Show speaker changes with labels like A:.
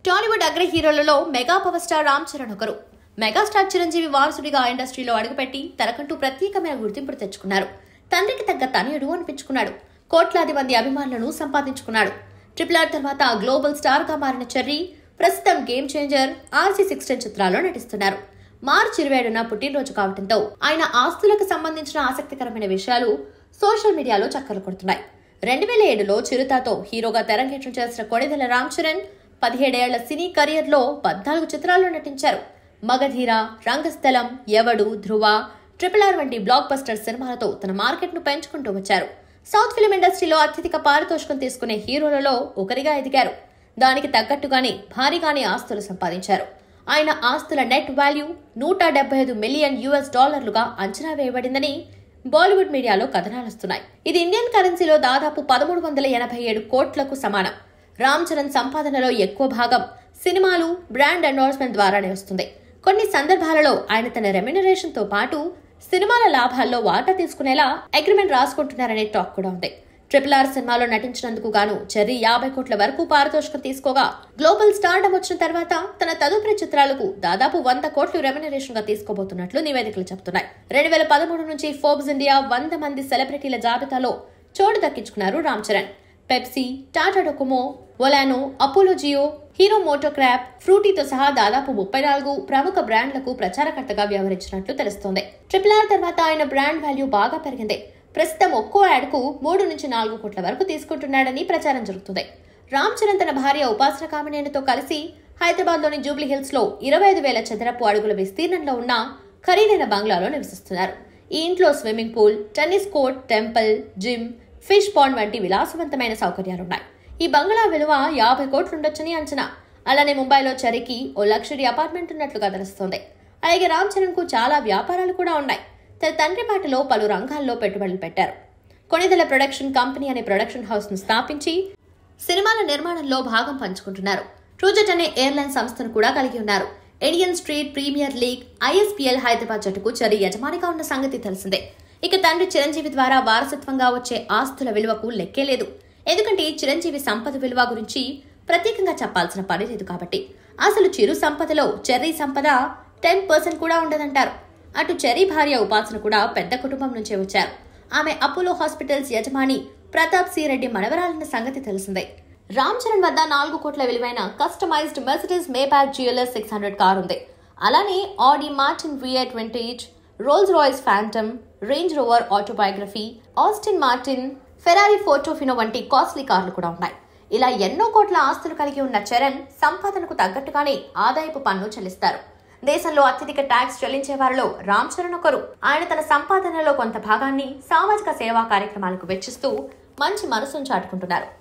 A: టాలీవుడ్ అగ్ర హీరోలలో mega power star Ram Charan ఒకరు మెగాస్టార్ చిరంజీవి వారసుడిగా ఇండస్ట్రీలో అడుగుపెట్టి తనకంటూ ప్రత్యేకమైన గుర్తింపును తెచ్చుకున్నారు తండ్రికి తగ్గ తనయుడు అనిపించుకున్నాడు కోట్లాది మంది అభిమానులను సంపాదించుకున్నాడు ట్రిపుల్ ఆర్ తర్వాత గ్లోబల్ స్టార్ గా మారిన చెర్రీ ప్రస్తుతం గేమ్ చేంజర్ ఆర్సీ సిక్స్టెన్ చిత్రాల్లో నటిస్తున్నారు మార్చి ఇరవై ఏడున పుట్టినరోజు కావడంతో ఆయన ఆస్తులకు సంబంధించిన ఆసక్తికరమైన విషయాలు సోషల్ మీడియాలో చక్కర్లు కొడుతున్నాయి రెండు వేల ఏడులో చిరుతతో హీరోగా తెరంగేట్రం చేసిన కొణిదెల రామ్ చరణ్ పదిహేడేళ్ల సినీ కెరియర్లో పద్నాలుగు చిత్రాల్లో నటించారు మగధీర రంగస్థలం ఎవడు ధ్రువ ట్రిపుల్ ఆర్ వంటి బ్లాక్ బస్టర్ సినిమాలతో తన మార్కెట్ను పెంచుకుంటూ వచ్చారు సౌత్ ఫిలిం ఇండస్ట్రీలో అత్యధిక పారితోషికం తీసుకునే హీరోలలో ఒకరిగా ఎదిగారు దానికి తగ్గట్టుగానే భారీగానే ఆస్తులు సంపాదించారు ఆయన ఆస్తుల నెట్ వాల్యూ నూట డెబ్బై ఐదు మిలియన్ యుఎస్ డాలర్లుగా అంచనా వేయబడిందని బాలీవుడ్ మీడియాలో కథనాలొస్తున్నాయి ఇది ఇండియన్ కరెన్సీలో దాదాపు పదమూడు వందల ఎనభై ఏడు కోట్లకు సమానం రామ్ చరణ్ సంపాదనలో ఎక్కువ భాగం సినిమాలు బ్రాండ్ ఎండోర్స్మెంట్ ద్వారానే వస్తుంది కొన్ని సందర్భాలలో ఆయన తన రెమ్యునరేషన్ తో పాటు సినిమాల లాభాల్లో వాటా తీసుకునేలా అగ్రిమెంట్ రాసుకుంటున్నారనే టాక్ కూడా ఉంది ట్రిపుల్ ఆర్ సినిమాలో నటించినందుకు గాను చెర్రీ యాభై కోట్ల వరకు పారితోషికం తీసుకోగా గ్లోబల్ స్టార్డమ్ వచ్చిన తర్వాత తన తదుపరి చిత్రాలకు దాదాపు వంద కోట్లు రెమ్యునరేషన్ గా తీసుకోబోతున్నట్లు నివేదికలు చెబుతున్నాయి రెండు వేల పదమూడు నుంచి ఫోర్బ్స్ ఇండియా వంద మంది సెలబ్రిటీల జాబితాలో చోటు దక్కించుకున్నారు రామ్ చరణ్ పెప్సీ టాటా డొకోమో ఒలానో అపోలో జియో హీరో మోటోక్రాప్ ఫ్రూటీతో సహా దాదాపు ముప్పై నాలుగు ప్రముఖ బ్రాండ్లకు ప్రచారకర్తగా వ్యవహరించినట్లు తెలుస్తోంది ట్రిపుల్ ఆర్ తర్వాత ఆయన బ్రాండ్ వాల్యూ బాగా పెరిగింది ప్రస్తుతం ఒక్కో యాడ్కు మూడు నుంచి నాలుగు కోట్ల వరకు తీసుకుంటున్నాడని ప్రచారం జరుగుతుంది రామ్ చరణ్ తన భార్య ఉపాసన కామినేనితో కలిసి హైదరాబాద్లోని జూబ్లీ హిల్స్ లో ఇరవై ఐదు వేల చదరపు అడుగుల విస్తీర్ణంలో ఉన్న ఖరీదైన బంగ్లాలో నివసిస్తున్నారు ఈ ఇంట్లో swimming pool tennis court temple gym fish pond వంటి విలాసవంతమైన సౌకర్యాలున్నాయి ఈ బంగ్లా విలువ యాభై కోట్లుండొచ్చని అంచనా అలానే ముంబైలో చరికి ఓ లక్షరీ అపార్ట్మెంట్ ఉన్నట్లుగా తెలుస్తోంది అలాగే రామ్ చరణ్ కు చాలా వ్యాపారాలు కూడా ఉన్నాయి తన తండ్రి పాటలో పలు రంగాల్లో పెట్టుబడులు పెట్టారు కొణిదెల ప్రొడక్షన్ కంపెనీ అనే ప్రొడక్షన్ హౌస్ ను స్థాపించి సినిమాల నిర్మాణంలో భాగం పంచుకుంటున్నారు ట్రూజెట్ అనే ఎయిర్లైన్ సంస్థను కూడా కలిగి ఉన్నారు Indian street premier league ISPL Hyderabad జట్టుకు చరి యజమానిగా ఉన్న సంగతి తెలిసిందే ఇక తండ్రి చిరంజీవి ద్వారా వారసత్వంగా వచ్చే ఆస్తుల విలువకు లెక్కే లేదు ఎందుకంటే చిరంజీవి సంపద విలువ గురించి ప్రత్యేకంగా చెప్పాల్సిన పని లేదు కాబట్టి అసలు చిరు సంపదలో చెర్రీ సంపద టెన్ పర్సెంట్ కూడా ఉండదంటారు అటు చెర్రీ భార్య ఉపాసన కూడా పెద్ద కుటుంబం నుంచే వచ్చారు ఆమె అపోలో హాస్పిటల్స్ యజమాని ప్రతాప్ సి రెడ్డి మనవరాలన్న సంగతి తెలిసిందే రామ్ చరణ్ వద్ద నాలుగు కోట్ల విలువైన customized Mercedes Maybach GLS six hundred car ఉంది అలానే ఆడి మార్టిన్ వియట్ vintage Rolls Royce Phantom Range Rover Autobiography Aston Martin Ferrari ఫోటోఫినో వంటి కాస్ట్లీ కార్లు కూడా ఉన్నాయి ఇలా ఎన్నో కోట్ల ఆస్తులు కలిగి ఉన్న చరణ్ సంపాదనకు తగ్గట్టుగానే ఆదాయపు పన్ను చెల్లిస్తారు దేశంలో అత్యధిక ట్యాక్స్ చెల్లించే వారిలో రామ్ చరణ్ ఒకరు ఆయన తన సంపాదనలో కొంత భాగాన్ని సామాజిక సేవా కార్యక్రమాలకు వెచ్చిస్తూ మంచి మనసును చాటుకుంటున్నారు